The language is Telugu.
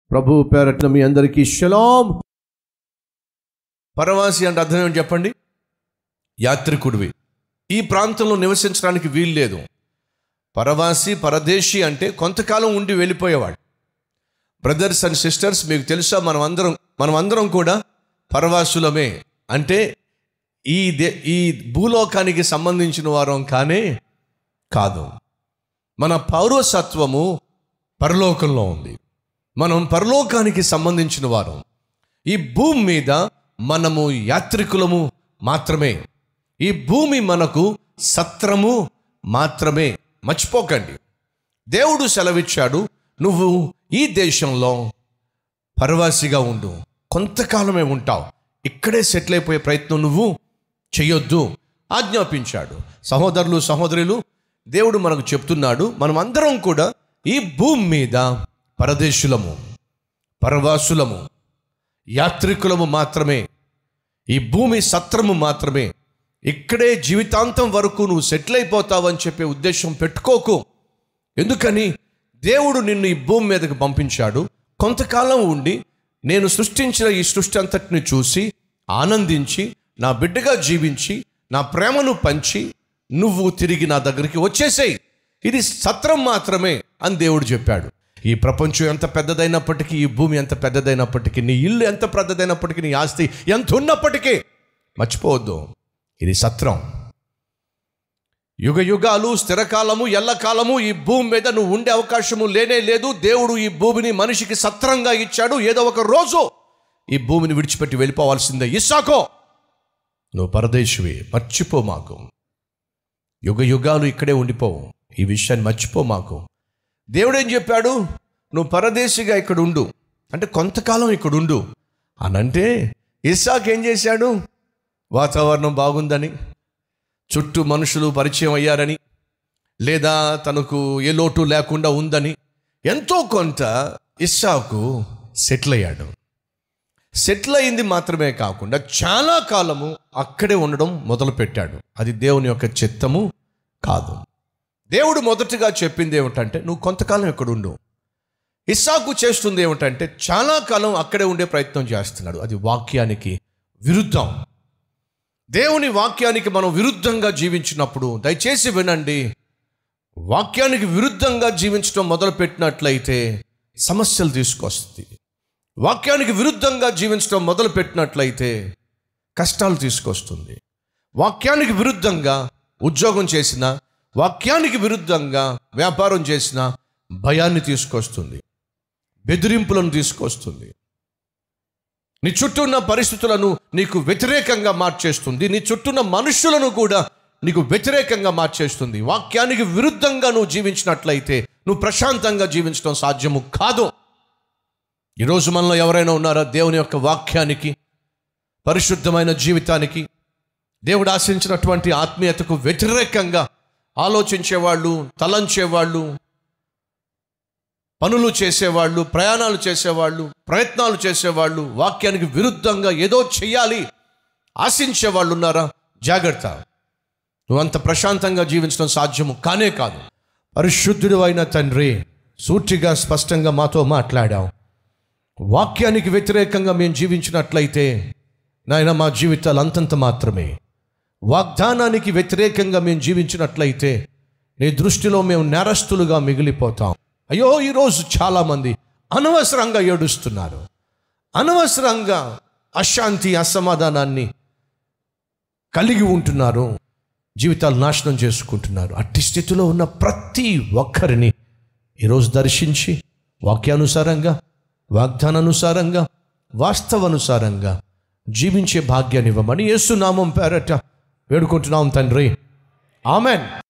ప్రభు పేరట్న మీ అందరికీ షలాం పరవాసి అంటే అర్థం ఏమిటి చెప్పండి యాత్రికుడివి ఈ ప్రాంతంలో నివసించడానికి వీలు లేదు పరవాసి పరదేశి అంటే కొంతకాలం ఉండి వెళ్ళిపోయేవాడు బ్రదర్స్ అండ్ సిస్టర్స్ మీకు తెలుసా మనం అందరం మనం అందరం కూడా పరవాసులమే అంటే ఈ దే ఈ భూలోకానికి సంబంధించిన వారం కానే కాదు మన పౌరసత్వము పరలోకంలో ఉంది మనం పరలోకానికి సంబంధించిన వారం ఈ భూమి మీద మనము యాత్రికులము మాత్రమే ఈ భూమి మనకు సత్రము మాత్రమే మర్చిపోకండి దేవుడు సెలవిచ్చాడు నువ్వు ఈ దేశంలో పరవాసిగా ఉండు కొంతకాలమే ఉంటావు ఇక్కడే సెటిల్ అయిపోయే ప్రయత్నం నువ్వు చెయ్యొద్దు ఆజ్ఞాపించాడు సహోదరులు సహోదరులు దేవుడు మనకు చెప్తున్నాడు మనం అందరం కూడా ఈ భూమి మీద పరదేశులము పరవాసులము యాత్రికులము మాత్రమే ఈ భూమి సత్రము మాత్రమే ఇక్కడే జీవితాంతం వరకు నువ్వు సెటిల్ అయిపోతావని చెప్పే ఉద్దేశం పెట్టుకోకు ఎందుకని దేవుడు నిన్ను ఈ భూమి మీదకి పంపించాడు కొంతకాలం ఉండి నేను సృష్టించిన ఈ సృష్టి అంతటిని చూసి ఆనందించి నా బిడ్డగా జీవించి నా ప్రేమను పంచి నువ్వు తిరిగి నా దగ్గరికి వచ్చేసేయి ఇది సత్రం మాత్రమే అని దేవుడు చెప్పాడు ఈ ప్రపంచం ఎంత పెద్దదైనప్పటికీ ఈ భూమి ఎంత పెద్దదైనప్పటికీ నీ ఇల్లు ఎంత పెద్దదైనప్పటికీ నీ ఆస్తి ఎంత ఉన్నప్పటికీ మర్చిపోవద్దు ఇది సత్రం యుగ యుగాలు స్థిరకాలము ఎల్లకాలము ఈ భూమి మీద నువ్వు ఉండే అవకాశము లేనే లేదు దేవుడు ఈ భూమిని మనిషికి సత్రంగా ఇచ్చాడు ఏదో ఒక రోజు ఈ భూమిని విడిచిపెట్టి వెళ్ళిపోవాల్సిందే ఇస్సాకో నువ్వు పరదేశివి మర్చిపో మాకు యుగ యుగాలు ఇక్కడే ఉండిపోవు ఈ విషయాన్ని మర్చిపో మాకు దేవుడు ఏం చెప్పాడు నువ్వు పరదేశిగా ఇక్కడ ఉండు అంటే కొంతకాలం ఇక్కడ ఉండు అనంటే ఇస్సాక్ ఏం చేశాడు వాతావరణం బాగుందని చుట్టూ మనుషులు పరిచయం అయ్యారని లేదా తనకు ఏ లోటు లేకుండా ఉందని ఎంతో కొంత ఇస్సాకు సెటిల్ అయ్యాడు సెటిల్ అయింది మాత్రమే కాకుండా చాలా కాలము అక్కడే ఉండడం మొదలుపెట్టాడు అది దేవుని యొక్క చిత్తము కాదు దేవుడు మొదటగా చెప్పింది ఏమిటంటే నువ్వు కొంతకాలం ఇక్కడ ఉండు ఇస్సాకు చేస్తుంది ఏమిటంటే చాలా కాలం అక్కడే ఉండే ప్రయత్నం చేస్తున్నాడు అది వాక్యానికి విరుద్ధం దేవుని వాక్యానికి మనం విరుద్ధంగా జీవించినప్పుడు దయచేసి వినండి వాక్యానికి విరుద్ధంగా జీవించడం మొదలుపెట్టినట్లయితే సమస్యలు తీసుకొస్తుంది వాక్యానికి విరుద్ధంగా జీవించడం మొదలుపెట్టినట్లయితే కష్టాలు తీసుకొస్తుంది వాక్యానికి విరుద్ధంగా ఉద్యోగం చేసిన వాక్యానికి విరుద్ధంగా వ్యాపారం చేసిన భయాన్ని తీసుకొస్తుంది బెదిరింపులను తీసుకొస్తుంది నీ చుట్టూ ఉన్న పరిస్థితులను నీకు వ్యతిరేకంగా మార్చేస్తుంది నీ చుట్టూ ఉన్న మనుషులను కూడా నీకు వ్యతిరేకంగా మార్చేస్తుంది వాక్యానికి విరుద్ధంగా నువ్వు జీవించినట్లయితే నువ్వు ప్రశాంతంగా జీవించడం సాధ్యము కాదు ఈరోజు మనలో ఎవరైనా ఉన్నారా దేవుని యొక్క వాక్యానికి పరిశుద్ధమైన జీవితానికి దేవుడు ఆశించినటువంటి ఆత్మీయతకు వ్యతిరేకంగా ఆలోచించేవాళ్ళు తలంచేవాళ్ళు పనులు చేసేవాళ్ళు ప్రయాణాలు చేసేవాళ్ళు ప్రయత్నాలు చేసేవాళ్ళు వాక్యానికి విరుద్ధంగా ఏదో చెయ్యాలి ఆశించే వాళ్ళు ఉన్నారా జాగ్రత్త నువ్వంత ప్రశాంతంగా జీవించడం సాధ్యము కానే కాదు పరిశుద్ధుడు అయిన తండ్రి సూటిగా స్పష్టంగా మాతో మాట్లాడావు వాక్యానికి వ్యతిరేకంగా మేము జీవించినట్లయితే నాయన మా జీవితాలు అంతంత మాత్రమే వాగ్దానానికి వ్యతిరేకంగా మేము జీవించినట్లయితే నీ దృష్టిలో మేము నేరస్తులుగా మిగిలిపోతాం అయ్యో ఈరోజు చాలామంది అనవసరంగా ఏడుస్తున్నారు అనవసరంగా అశాంతి అసమాధానాన్ని కలిగి ఉంటున్నారు జీవితాలు నాశనం చేసుకుంటున్నారు అట్టి స్థితిలో ఉన్న ప్రతి ఒక్కరిని ఈరోజు దర్శించి వాక్యానుసారంగా వాగ్దానానుసారంగా వాస్తవానుసారంగా జీవించే భాగ్యాన్ని ఇవ్వమని యేసునామం పేరట వేడుకుంటున్నాం తండ్రి ఆమెన్